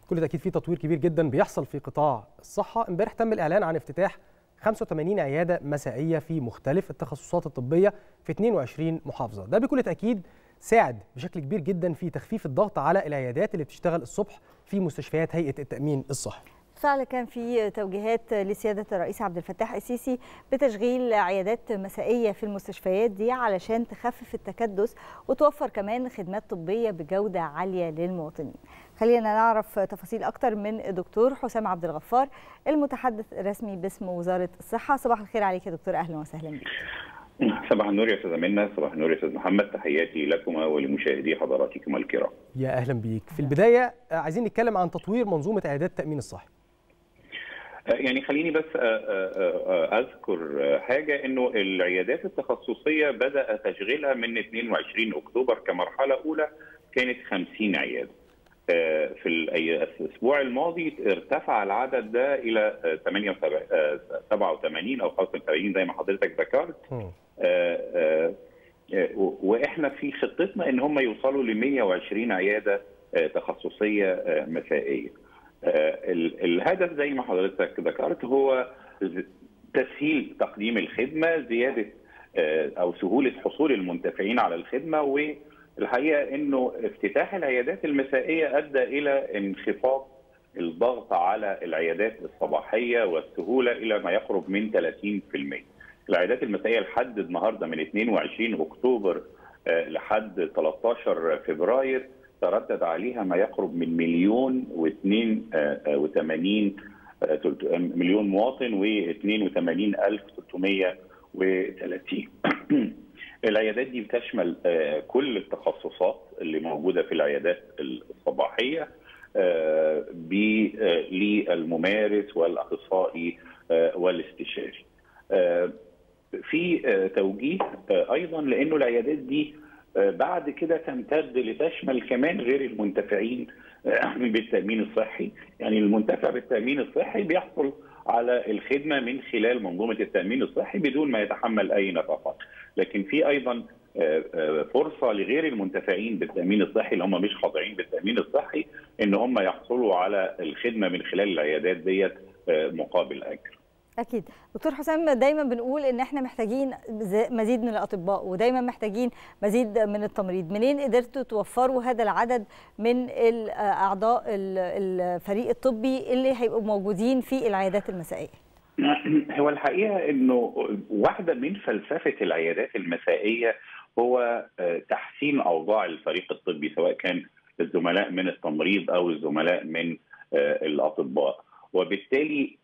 كل تاكيد في تطوير كبير جدا بيحصل في قطاع الصحه امبارح تم الاعلان عن افتتاح 85 عياده مسائيه في مختلف التخصصات الطبيه في 22 محافظه ده بكل تاكيد ساعد بشكل كبير جدا في تخفيف الضغط على العيادات اللي بتشتغل الصبح في مستشفيات هيئه التامين الصحي بالفعل كان في توجيهات لسياده الرئيس عبد الفتاح السيسي بتشغيل عيادات مسائيه في المستشفيات دي علشان تخفف التكدس وتوفر كمان خدمات طبيه بجوده عاليه للمواطنين. خلينا نعرف تفاصيل اكتر من الدكتور حسام عبد الغفار المتحدث الرسمي باسم وزاره الصحه. صباح الخير عليك يا دكتور اهلا وسهلا بك. صباح النور يا استاذه منى صباح النور يا استاذ محمد تحياتي لكما ولمشاهدي حضراتكم الكرام. يا اهلا بيك. في البدايه عايزين نتكلم عن تطوير منظومه عيادات التامين الصحي. يعني خليني بس اذكر حاجه انه العيادات التخصصيه بدا تشغيلها من 22 اكتوبر كمرحله اولى كانت 50 عياده. في الاسبوع الماضي ارتفع العدد ده الى 87 او 85 زي ما حضرتك ذكرت. واحنا في خطتنا ان هم يوصلوا ل 120 عياده تخصصيه مسائيه. الهدف زي ما حضرتك ذكرت هو تسهيل تقديم الخدمه زياده او سهوله حصول المنتفعين على الخدمه والحقيقه انه افتتاح العيادات المسائيه ادى الى انخفاض الضغط على العيادات الصباحيه والسهوله الى ما يقرب من 30%. العيادات المسائيه لحد النهارده من 22 اكتوبر لحد 13 فبراير تردد عليها ما يقرب من مليون و82 مليون مواطن و82 ألف 330 العيادات دي بتشمل كل التخصصات اللي موجوده في العيادات الصباحيه للممارس والاخصائي والاستشاري. في توجيه ايضا لانه العيادات دي بعد كده تمتد لتشمل كمان غير المنتفعين بالتامين الصحي، يعني المنتفع بالتامين الصحي بيحصل على الخدمه من خلال منظومه التامين الصحي بدون ما يتحمل اي نفقات، لكن في ايضا فرصه لغير المنتفعين بالتامين الصحي اللي هم مش خاضعين بالتامين الصحي ان هم يحصلوا على الخدمه من خلال العيادات ديت مقابل اجر. اكيد دكتور حسام دايما بنقول ان احنا محتاجين مزيد من الاطباء ودايما محتاجين مزيد من التمريض منين قدرتوا توفروا هذا العدد من اعضاء الفريق الطبي اللي هيبقوا موجودين في العيادات المسائيه هو الحقيقه انه واحده من فلسفه العيادات المسائيه هو تحسين اوضاع الفريق الطبي سواء كان الزملاء من التمريض او الزملاء من الاطباء وبالتالي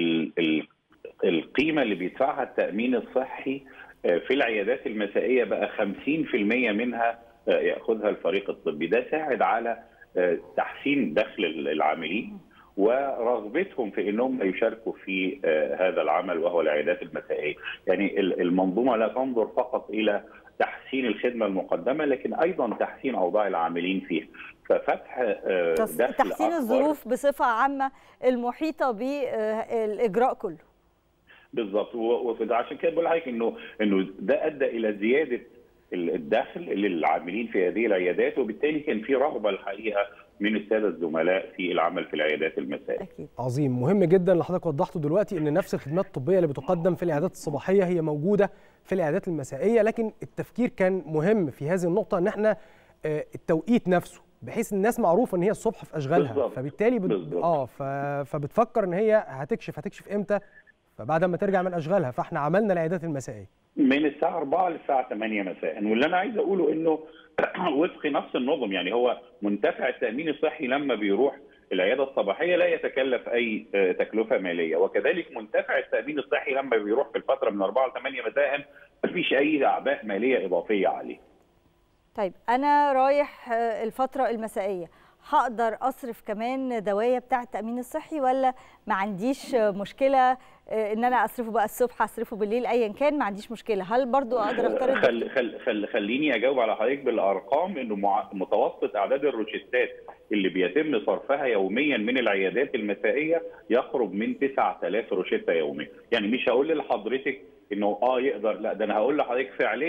القيمه اللي بيدفعها التامين الصحي في العيادات المسائيه بقى 50% منها ياخذها الفريق الطبي ده ساعد على تحسين دخل العاملين ورغبتهم في انهم يشاركوا في هذا العمل وهو العيادات المسائيه يعني المنظومه لا تنظر فقط الى تحسين الخدمه المقدمه لكن ايضا تحسين اوضاع العاملين فيها ففتح دخل تحسين الظروف بصفه عامه المحيطه بالاجراء كله بالظبط وعشان كده بقول لحضرتك انه انه ده ادى الى زياده الدخل للعاملين في هذه العيادات وبالتالي كان في رغبه الحقيقه من الساده الزملاء في العمل في العيادات المسائيه. أكيد. عظيم مهم جدا اللي حضرتك وضحته دلوقتي ان نفس الخدمات الطبيه اللي بتقدم في العيادات الصباحيه هي موجوده في العيادات المسائيه لكن التفكير كان مهم في هذه النقطه ان احنا التوقيت نفسه بحيث الناس معروفه ان هي الصبح في اشغالها بالزبط. فبالتالي بت... بالزبط. اه ف... فبتفكر ان هي هتكشف هتكشف امتى فبعد ما ترجع من اشغالها فاحنا عملنا العيادات المسائيه من الساعه 4 للساعه 8 مساء واللي انا عايز اقوله انه وفق نفس النظم يعني هو منتفع التامين الصحي لما بيروح العياده الصباحيه لا يتكلف اي تكلفه ماليه وكذلك منتفع التامين الصحي لما بيروح في الفتره من 4 ل 8 مساء ما فيش اي اعباء ماليه اضافيه عليه. طيب انا رايح الفتره المسائيه هقدر اصرف كمان دوايا بتاع التامين الصحي ولا ما عنديش مشكله ان انا اصرفه بقى الصبح اصرفه بالليل ايا كان ما عنديش مشكله هل برضو اقدر اختار خل خل خل خليني اجاوب على حضرتك بالارقام انه متوسط اعداد الروشتات اللي بيتم صرفها يوميا من العيادات المسائيه يقرب من 9000 روشته يوميا يعني مش هقول لحضرتك انه اه يقدر لا ده انا هقول لحضرتك فعليا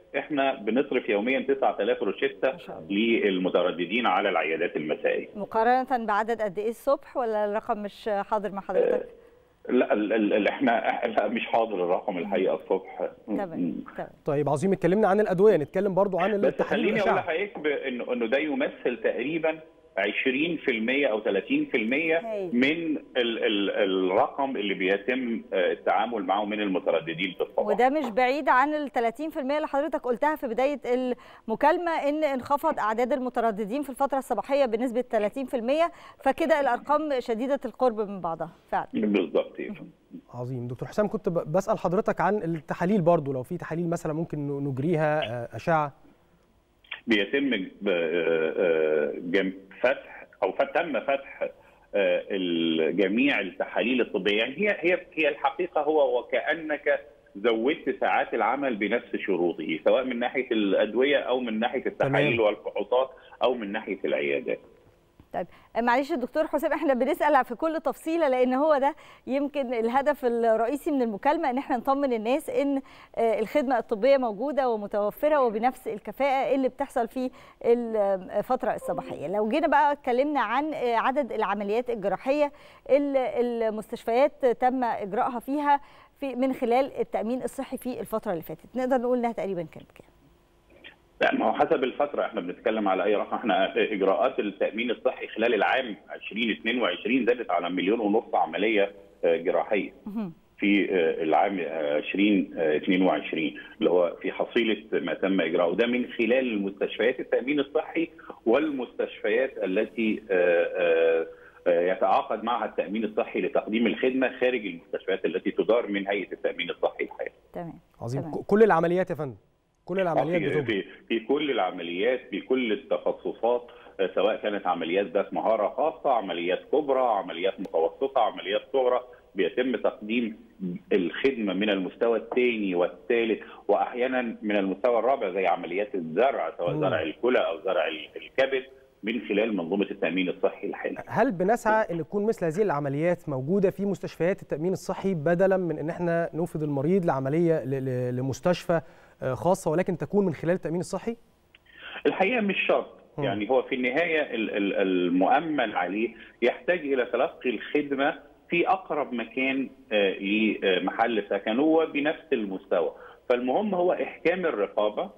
احنا بنصرف يوميا 9000 روشته ما شاء الله. للمترددين على العيادات المسائيه مقارنه بعدد قد ايه الصبح ولا الرقم مش حاضر مع حضرتك؟ لا ال- ال- ال- احنا لا مش حاضر الرقم الحقيقه الصبح تمام تمام طيب عظيم اتكلمنا عن الادويه نتكلم برضو عن بس التحاليل خليني اقول والأشعة. لحضرتك ب- انه انه ده يمثل تقريبا 20% او 30% هايل. من ال ال الرقم اللي بيتم آه، التعامل معه من المترددين في الصباح وده مش بعيد عن ال 30% اللي حضرتك قلتها في بدايه المكالمه ان انخفض اعداد المترددين في الفتره الصباحيه بنسبه 30% فكده الارقام شديده القرب من بعضها فعلا بالظبط يا فندم. عظيم دكتور حسام كنت ب- بسال حضرتك عن التحاليل برضو لو في تحاليل مثلا ممكن ن- نجريها آه، اشعه بيتم ب- آه، آه، جم- فتح او فت- تم فتح آه، ال- جميع التحاليل الطبيه يعني هي هي هي الحقيقه هو وكانك زودت ساعات العمل بنفس شروطه سواء من ناحيه الادويه او من ناحيه التحاليل تمام. والفحوصات او من ناحيه العيادات طيب معلش دكتور حسام احنا بنسال في كل تفصيله لان هو ده يمكن الهدف الرئيسي من المكالمه ان احنا نطمن الناس ان آه، الخدمه الطبيه موجوده ومتوفره وبنفس الكفاءه اللي بتحصل في الفتره الصباحيه لو جينا بقى اتكلمنا عن آه، عدد العمليات الجراحيه اللي المستشفيات تم اجراءها فيها في من خلال التامين الصحي في الفتره اللي فاتت نقدر نقول انها تقريبا كانت كام لا ما هو حسب الفتره احنا بنتكلم على اي رقم احنا اجراءات التامين الصحي خلال العام 2022 زادت على مليون ونص عمليه آه، جراحيه مهم. في آه، العام آه، 2022 اللي هو في حصيله ما تم اجراؤه ده من خلال المستشفيات التامين الصحي والمستشفيات التي آه، آه، آه، يتعاقد معها التامين الصحي لتقديم الخدمه خارج المستشفيات التي تدار من هيئه التامين الصحي الحالي. تمام عظيم تمام. ك- كل العمليات يا فندم كل العمليات في, بتجرى في في كل العمليات في كل التخصصات آه، سواء كانت عمليات ذات مهاره خاصه، عمليات كبرى، عمليات متوسطه، عمليات صغرى بيتم تقديم الخدمه من المستوى الثاني والثالث واحيانا من المستوى الرابع زي عمليات الزرع سواء مم. زرع الكلى او زرع الكبد من خلال منظومه التامين الصحي الحالي. هل بنسعى ان تكون مثل هذه العمليات موجوده في مستشفيات التامين الصحي بدلا من ان احنا نوفد المريض لعمليه ل- ل- لمستشفى آه، خاصه ولكن تكون من خلال التامين الصحي الحقيقه مش شرط مم. يعني هو في النهايه ال- ال- المؤمن عليه يحتاج الى تلقي الخدمه في اقرب مكان آه، لمحل سكنه وبنفس المستوى فالمهم هو احكام الرقابه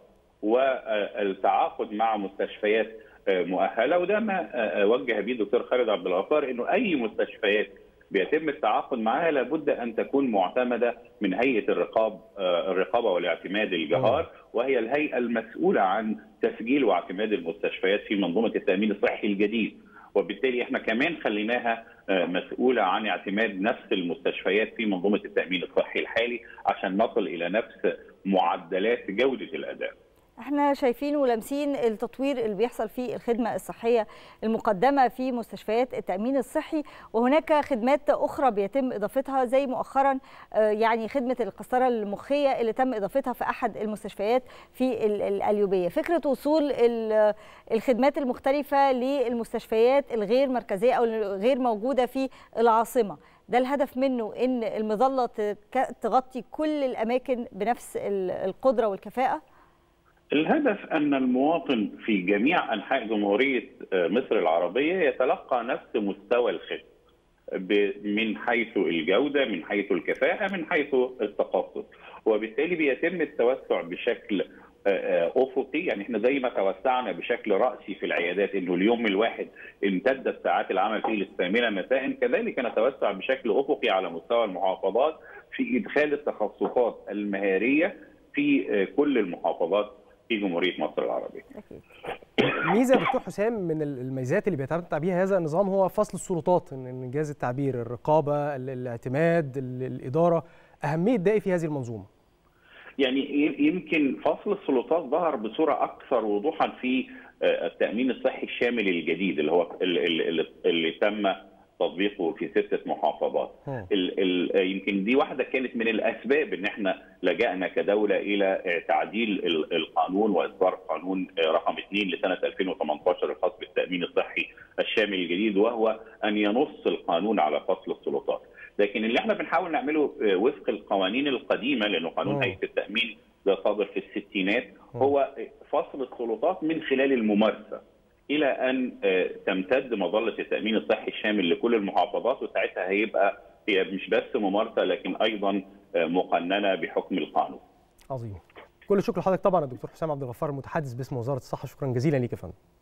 والتعاقد مع مستشفيات آه، مؤهله وده ما آه، وجه به الدكتور خالد عبد الغفار انه اي مستشفيات بيتم التعاقد معها لابد ان تكون معتمده من هيئه الرقاب آه، الرقابه والاعتماد الجهار وهي الهيئه المسؤوله عن تسجيل واعتماد المستشفيات في منظومه التامين الصحي الجديد وبالتالي احنا كمان خليناها آه، مسؤوله عن اعتماد نفس المستشفيات في منظومه التامين الصحي الحالي عشان نصل الى نفس معدلات جوده الاداء. احنا شايفين ولامسين التطوير اللي بيحصل في الخدمه الصحيه المقدمه في مستشفيات التامين الصحي وهناك خدمات اخرى بيتم اضافتها زي مؤخرا آه، يعني خدمه القسطره المخيه اللي تم اضافتها في احد المستشفيات في ال- القليوبيه فكره وصول ال- الخدمات المختلفه للمستشفيات الغير مركزيه او الغير موجوده في العاصمه ده الهدف منه ان المظله تك- تغطي كل الاماكن بنفس ال- القدره والكفاءه الهدف ان المواطن في جميع انحاء جمهوريه آه، مصر العربيه يتلقى نفس مستوى الخدمه ب- من حيث الجوده من حيث الكفاءه من حيث التخصص وبالتالي بيتم التوسع بشكل آه، آه، افقي يعني احنا زي ما توسعنا بشكل راسي في العيادات انه اليوم الواحد امتدت ساعات العمل فيه للثامنه مساء كذلك نتوسع بشكل افقي على مستوى المحافظات في ادخال التخصصات المهاريه في آه، كل المحافظات في جمهوريه مصر العربيه. اكيد ميزه يا دكتور حسام من ال- الميزات اللي بيتمتع بيها هذا النظام هو فصل السلطات إن- إن انجاز التعبير الرقابه ال- الاعتماد ال- الاداره اهميه ده إيه في هذه المنظومه يعني ي- يمكن فصل السلطات ظهر بصوره اكثر وضوحا في آه، التامين الصحي الشامل الجديد اللي هو اللي, اللي, اللي تم تطبيقه في سته محافظات. هم. ال ال يمكن دي واحده كانت من الاسباب ان احنا لجانا كدوله الى تعديل ال- القانون واصدار قانون رقم 2 لسنه 2018 الخاص بالتامين الصحي الشامل الجديد وهو ان ينص القانون على فصل السلطات. لكن اللي احنا بنحاول نعمله وفق القوانين القديمه لانه قانون مم. هيئه التامين ده صادر في الستينات هو فصل السلطات من خلال الممارسه الى ان تمتد مظله التامين الصحي الشامل لكل المحافظات وساعتها هيبقى هي مش بس ممارسه لكن ايضا مقننه بحكم القانون. عظيم. كل الشكر لحضرتك طبعا الدكتور حسام عبد الغفار المتحدث باسم وزاره الصحه شكرا جزيلا ليك يا فندم.